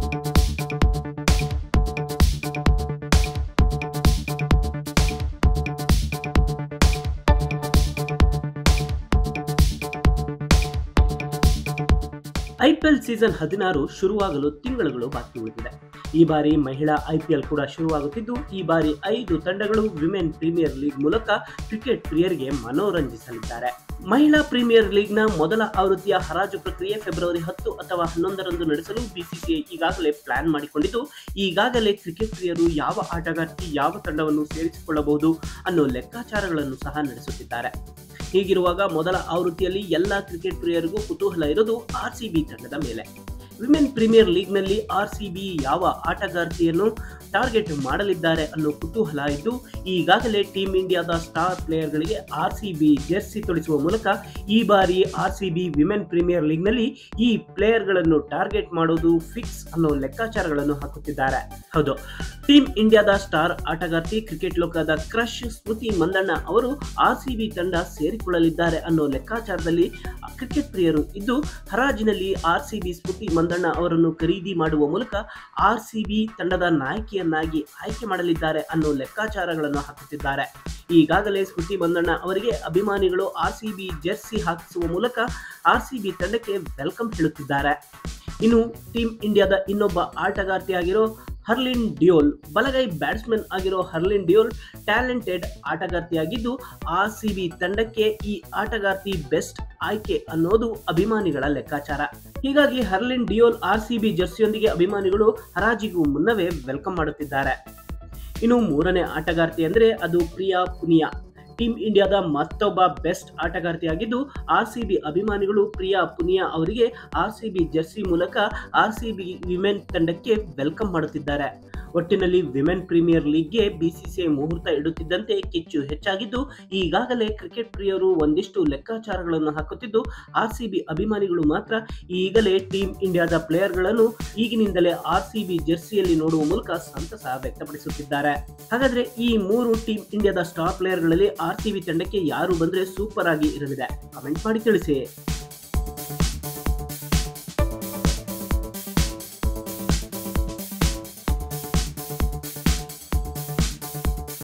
IPL season ಹದಿನಾರು ಶುರುವಾಗಲು ತಿಂಗಳುಗಳು ಬಾಕಿ ಉಳಿದಿದೆ ಈ ಬಾರಿ ಮಹಿಳಾ ಐಪಿಎಲ್ ಕೂಡ ಶುರುವಾಗುತ್ತಿದ್ದು ಈ ಬಾರಿ ಐದು ತಂಡಗಳು ವಿಮೆನ್ ಪ್ರೀಮಿಯರ್ ಲೀಗ್ ಮೂಲಕ ಕ್ರಿಕೆಟ್ ಪ್ರಿಯರಿಗೆ ಮನೋರಂಜಿಸಲಿದ್ದಾರೆ ಮಹಿಳಾ ಪ್ರೀಮಿಯರ್ ಲೀಗ್ನ ಮೊದಲ ಆವೃತ್ತಿಯ ಹರಾಜು ಪ್ರಕ್ರಿಯೆ ಫೆಬ್ರವರಿ ಹತ್ತು ಅಥವಾ ಹನ್ನೊಂದರಂದು ನಡೆಸಲು ಬಿಸಿಸಿಐ ಈಗಾಗಲೇ ಪ್ಲಾನ್ ಮಾಡಿಕೊಂಡಿದ್ದು ಈಗಾಗಲೇ ಕ್ರಿಕೆಟ್ ಪ್ರಿಯರು ಯಾವ ಆಟಗಾರ್ತಿ ಯಾವ ತಂಡವನ್ನು ಸೇರಿಸಿಕೊಳ್ಳಬಹುದು ಅನ್ನೋ ಲೆಕ್ಕಾಚಾರಗಳನ್ನು ಸಹ ನಡೆಸುತ್ತಿದ್ದಾರೆ ಹೀಗಿರುವಾಗ ಮೊದಲ ಆವೃತ್ತಿಯಲ್ಲಿ ಎಲ್ಲ ಕ್ರಿಕೆಟ್ ಪ್ರಿಯರಿಗೂ ಕುತೂಹಲ ಇರೋದು ಆರ್ಸಿಬಿ ತಂಡದ ಮೇಲೆ ವಿಮೆನ್ ಪ್ರೀಮಿಯರ್ ಲೀಗ್ನಲ್ಲಿ ಆರ್ಸಿಬಿ ಯಾವ ಆಟಗಾರ್ತಿಯನ್ನು ಟಾರ್ಗೆಟ್ ಮಾಡಲಿದ್ದಾರೆ ಅನ್ನೋ ಕುತೂಹಲ ಇದ್ದು ಈಗಾಗಲೇ ಟೀಂ ಇಂಡಿಯಾದ ಸ್ಟಾರ್ ಪ್ಲೇಯರ್ಗಳಿಗೆ ಆರ್ಸಿಬಿ ಜೆರ್ಸಿ ತೊಡಿಸುವ ಮೂಲಕ ಈ ಬಾರಿ ಆರ್ಸಿಬಿ ವಿಮೆನ್ ಪ್ರೀಮಿಯರ್ ಲೀಗ್ನಲ್ಲಿ ಈ ಪ್ಲೇಯರ್ಗಳನ್ನು ಟಾರ್ಗೆಟ್ ಮಾಡೋದು ಫಿಕ್ಸ್ ಅನ್ನೋ ಲೆಕ್ಕಾಚಾರಗಳನ್ನು ಹಾಕುತ್ತಿದ್ದಾರೆ ಹೌದು ಟೀಂ ಇಂಡಿಯಾದ ಸ್ಟಾರ್ ಆಟಗಾರ್ತಿ ಕ್ರಿಕೆಟ್ ಲೋಕದ ಕ್ರಶ್ ಸ್ಮೃತಿ ಮಂದಣ್ಣ ಅವರು ಆರ್ಸಿಬಿ ತಂಡ ಸೇರಿಕೊಳ್ಳಲಿದ್ದಾರೆ ಅನ್ನೋ ಲೆಕ್ಕಾಚಾರದಲ್ಲಿ ಕ್ರಿಕೆಟ್ ಪ್ರಿಯರು ಇದ್ದು ಹರಾಜಿನಲ್ಲಿ ಆರ್ಸಿಬಿ ಸ್ಮೃತಿ ಮಂದಣ್ಣ ಅವರನ್ನು ಖರೀದಿ ಮಾಡುವ ಮೂಲಕ ಆರ್ಸಿಬಿ ತಂಡದ ನಾಯಕಿಯನ್ನಾಗಿ ಆಯ್ಕೆ ಮಾಡಲಿದ್ದಾರೆ ಅನ್ನೋ ಲೆಕ್ಕಾಚಾರಗಳನ್ನು ಹಾಕುತ್ತಿದ್ದಾರೆ ಈಗಾಗಲೇ ಸ್ಮೃತಿ ಮಂದಣ್ಣ ಅವರಿಗೆ ಅಭಿಮಾನಿಗಳು ಆರ್ಸಿಬಿ ಜೆರ್ಸಿ ಹಾಕಿಸುವ ಮೂಲಕ ಆರ್ಸಿಬಿ ತಂಡಕ್ಕೆ ವೆಲ್ಕಮ್ ಹೇಳುತ್ತಿದ್ದಾರೆ ಇನ್ನು ಟೀಂ ಇಂಡಿಯಾದ ಇನ್ನೊಬ್ಬ ಆಟಗಾರ್ತಿಯಾಗಿರೋ ಹರ್ಲಿನ್ ಡಿಯೋಲ್ ಬಲಗೈ ಬ್ಯಾಟ್ಸ್ಮನ್ ಆಗಿರೋ ಹರ್ಲಿನ್ ಡಿಯೋಲ್ ಟ್ಯಾಲೆಂಟೆಡ್ ಆಟಗಾರ್ತಿಯಾಗಿದ್ದು ಆರ್ ಸಿ ಬಿ ತಂಡಕ್ಕೆ ಈ ಆಟಗಾರ್ತಿ ಬೆಸ್ಟ್ ಆಯ್ಕೆ ಅನ್ನೋದು ಅಭಿಮಾನಿಗಳ ಲೆಕ್ಕಾಚಾರ ಹೀಗಾಗಿ Harleen Deol R C B ಜರ್ಸಿಯೊಂದಿಗೆ ಅಭಿಮಾನಿಗಳು ಹರಾಜಿಗೂ ಮುನ್ನವೇ ವೆಲ್ಕಮ್ ಮಾಡುತ್ತಿದ್ದಾರೆ ಇನ್ನು ಮೂರನೇ ಆಟಗಾರ್ತಿ ಅಂದರೆ ಅದು ಪ್ರಿಯಾ ಪುನಿಯಾ ಟೀಂ ಇಂಡಿಯಾದ ಮತ್ತೊಬ್ಬ ಬೆಸ್ಟ್ ಆಟಗಾರ್ತಿಯಾಗಿದ್ದು ಆರ್ ಸಿ ಬಿ ಅಭಿಮಾನಿಗಳು ಪ್ರಿಯಾ ಪುನಿಯಾ ಅವರಿಗೆ ಆರ್ ಸಿ ಬಿ ಜರ್ಸಿ ಮೂಲಕ ಆರ್ ಸಿ ಬಿ ವಿಮೆನ್ ತಂಡಕ್ಕೆ ವೆಲ್ಕಮ್ ಮಾಡುತ್ತಿದ್ದಾರೆ ಒಟ್ಟಿನಲ್ಲಿ ವಿಮೆನ್ ಪ್ರೀಮಿಯರ್ ಲೀಗ್ಗೆ ಬಿಸಿಸಿಐ ಮುಹೂರ್ತ ಇಡುತ್ತಿದ್ದಂತೆ ಕಿಚ್ಚು ಹೆಚ್ಚಾಗಿದ್ದು ಈಗಾಗಲೇ ಕ್ರಿಕೆಟ್ ಪ್ರಿಯರು ಒಂದಿಷ್ಟು ಲೆಕ್ಕಾಚಾರಗಳನ್ನು ಹಾಕುತ್ತಿದ್ದು ಆರ್ ಸಿ ಬಿ ಅಭಿಮಾನಿಗಳು ಮಾತ್ರ ಈಗಲೇ ಟೀಂ ಇಂಡಿಯಾದ ಪ್ಲೇಯರ್ಗಳನ್ನು ಈಗಿನಿಂದಲೇ ಆರ್ ಸಿ ಬಿ ಜೆರ್ಸಿಯಲ್ಲಿ ನೋಡುವ ಮೂಲಕ ಸಂತಸ ವ್ಯಕ್ತಪಡಿಸುತ್ತಿದ್ದಾರೆ ಹಾಗಾದ್ರೆ ಈ ಮೂರು ಟೀಂ ಇಂಡಿಯಾದ ಸ್ಟಾರ್ ಪ್ಲೇಯರ್ಗಳಲ್ಲಿ ಆರ್ ಸಿ ಬಿ ತಂಡಕ್ಕೆ ಯಾರು ಬಂದ್ರೆ ಸೂಪರ್ ಆಗಿ ಇರಲಿದೆ ಕಮೆಂಟ್ ಮಾಡಿ ತಿಳಿಸಿ